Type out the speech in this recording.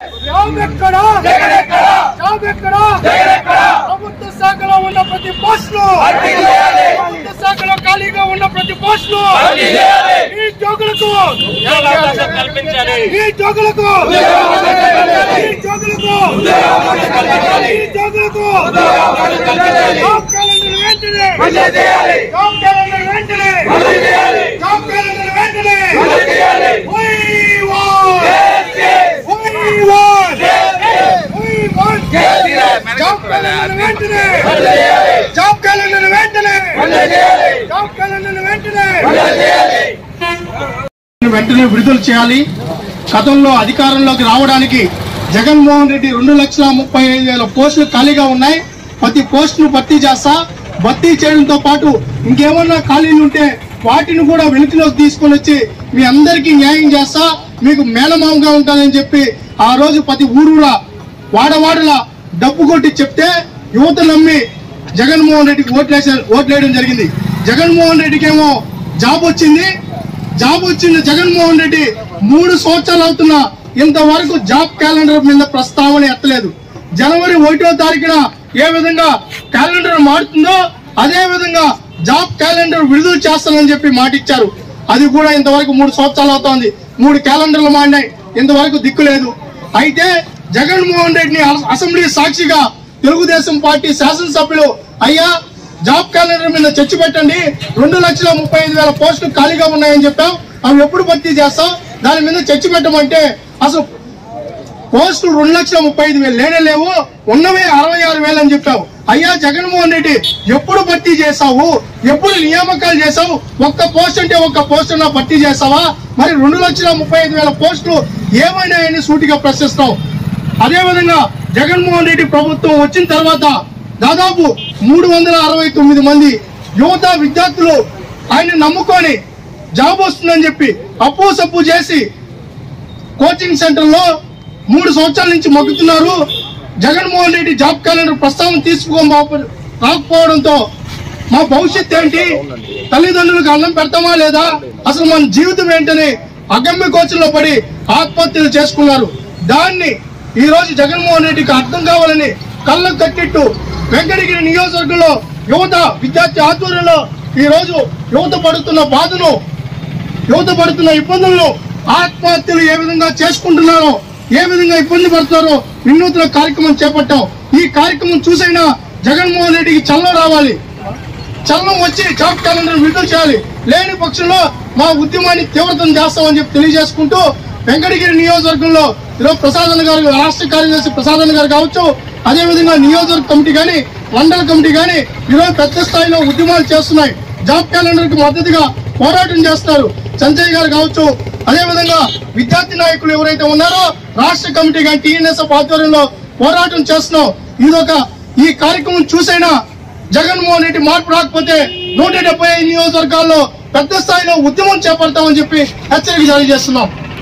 Job ఎక్కడ job ఎక్కడ ప్రభుత్వ శాఖలో ఉన్న ప్రతి పోస్టులు ప్రభుత్వ శాఖలో ఖాళీగా ఉన్న ప్రతి పోస్టులు ఈ జోగులకు కల్పించాలి ఈ జోగులకు ఈ జోగులకు ఈ జోగులకు జాబ్ క్యాలెండర్ వెంటనే జాబ్ క్యాలెండర్ వెంటనే జాబ్ క్యాలెండర్ వెంటనే We want! We want! We want! Job calendar వెంటనే జాబ్ క్యాలెండర్ వెంటనే జాబ్ క్యాలెండర్ వెంటనే వెంటనే విడుదల చేయాలి గతంలో అధికారంలోకి రావడానికి జగన్మోహన్ రెడ్డి రెండు లక్షల ముప్పై ఐదు వేల పోస్టులు ఖాళీగా ఉన్నాయి ప్రతి పోస్టును భర్తీ చేస్తా భర్తీ చేయడంతో పాటు ఇంకేమన్నా ఖాళీలు ఉంటే వాటిని కూడా వెలుగులోకి తీసుకొని వచ్చి మీ అందరికీ న్యాయం చేస్తా మీకు మేనమామగా ఉంటానని చెప్పి ఆ రోజు ప్రతి ఊరూరా వాడవాడలా డబ్బు కొట్టి చెప్తే యువత నమ్మి జగన్మోహన్ రెడ్డికి ఓట్లేసే ఓట్లేయడం జరిగింది జగన్మోహన్ రెడ్డికి ఏమో జాబ్ వచ్చింది జాబ్ వచ్చింది జగన్మోహన్ రెడ్డి మూడు సంవత్సరాలు అవుతున్నా ఇంతవరకు జాబ్ క్యాలెండర్ మీద ప్రస్తావన ఎత్తలేదు జనవరి ఒకటో తారీఖున ఏ విధంగా క్యాలెండర్ మారుతుందో అదే విధంగా జాబ్ క్యాలెండర్ విడుదల చేస్తానని చెప్పి మాట ఇచ్చారు అది కూడా ఇంతవరకు మూడు సంవత్సరాలు అవుతోంది మూడు క్యాలెండర్లు మాడినాయి ఇంతవరకు దిక్కు లేదు అయితే జగన్మోహన్ రెడ్డిని అస- అసెంబ్లీ సాక్షిగా తెలుగుదేశం పార్టీ శాసనసభ్యులు అయ్యా జాబ్ క్యాలెండర్ మీద చర్చ పెట్టండి రెండు లక్షల ముప్పై ఐదు వేల పోస్టులు ఖాళీగా ఉన్నాయని చెప్పాం అవి ఎప్పుడు భర్తీ చేస్తాం దాని మీద చర్చ పెట్టమంటే అసలు పోస్టులు రెండు లక్షల ముప్పై ఐదు వేలు లేనే లేవు ఉన్నవే అరవై ఆరు వేలు అని చెప్పావు అయ్యా జగన్మోహన్ రెడ్డి ఎప్పుడు భర్తీ చేసావు ఎప్పుడు నియామకాలు చేసావు ఒక్క పోస్ట్ అంటే ఒక్క పోస్ట్ అన్నా భర్తీ చేసావా మరి రెండు లక్షల ముప్పై ఐదు వేల పోస్టులు ఏమైనాయని సూటిగా ప్రశ్నిస్తావు అదేవిధంగా జగన్మోహన్ రెడ్డి ప్రభుత్వం వచ్చిన తర్వాత దాదాపు మూడు వందల అరవై తొమ్మిది మంది యువత విద్యార్థులు ఆయన నమ్ముకొని జాబ్ వస్తుందని చెప్పి అప్పు సప్పు చేసి కోచింగ్ సెంటర్ లో మూడు సంవత్సరాల నుంచి మొక్కుతున్నారు జగన్మోహన్ రెడ్డి జాబ్ క్యాలెండర్ ప్రస్తావన తీసుకో రాకపోవడంతో మా భవిష్యత్ ఏంటి తల్లిదండ్రులకు అన్నం పెడతామా లేదా అసలు మన జీవితం ఏంటని అగమ్య కోచంలో పడి ఆత్మహత్యలు చేసుకున్నారు దాన్ని ఈ రోజు జగన్మోహన్ రెడ్డికి అర్థం కావాలని కళ్ళకు కట్టిట్టు వెంకటగిరి నియోజకవర్గంలో యువత విద్యార్థి ఆధ్వర్యంలో ఈ రోజు యువత పడుతున్న బాధను యువత పడుతున్న ఇబ్బందులను ఆత్మహత్యలు ఏ విధంగా చేసుకుంటున్నారో ఏ విధంగా ఇబ్బంది పడుతున్నారో వినూత్న కార్యక్రమం చేపట్టాం ఈ కార్యక్రమం చూసైనా జగన్మోహన్ రెడ్డికి చల్లం రావాలి చల్లం వచ్చి జాబ్ క్యాలెండర్ విడుదల చేయాలి లేని పక్షంలో మా ఉద్యమాన్ని తీవ్రతం చేస్తామని చెప్పి తెలియజేసుకుంటూ వెంకటగిరి నియోజకవర్గంలో ఈరోజు ప్రసాద్ అన్న గారు రాష్ట్ర కార్యదర్శి ప్రసాద్ అన్న గారు కావచ్చు అదేవిధంగా నియోజకవర్గ కమిటీ కానీ మండల కమిటీ కానీ ఈరోజు పెద్ద స్థాయిలో ఉద్యమాలు చేస్తున్నాయి జాబ్ క్యాలెండర్ కి మద్దతుగా పోరాటం చేస్తున్నారు సంజయ్ గారు కావచ్చు అదేవిధంగా విద్యార్థి నాయకులు ఎవరైతే ఉన్నారో రాష్ట్ర కమిటీ కానీ టీఎన్ఎస్ఎఫ్ ఆధ్వర్యంలో పోరాటం చేస్తున్నాం ఇదొక ఈ కార్యక్రమం చూసైనా జగన్మోహన్ రెడ్డి మార్పు రాకపోతే నూట డెబ్బై ఐదు నియోజకవర్గాల్లో పెద్ద స్థాయిలో ఉద్యమం చేపడతామని చెప్పి హెచ్చరిక జారీ చేస్తున్నాం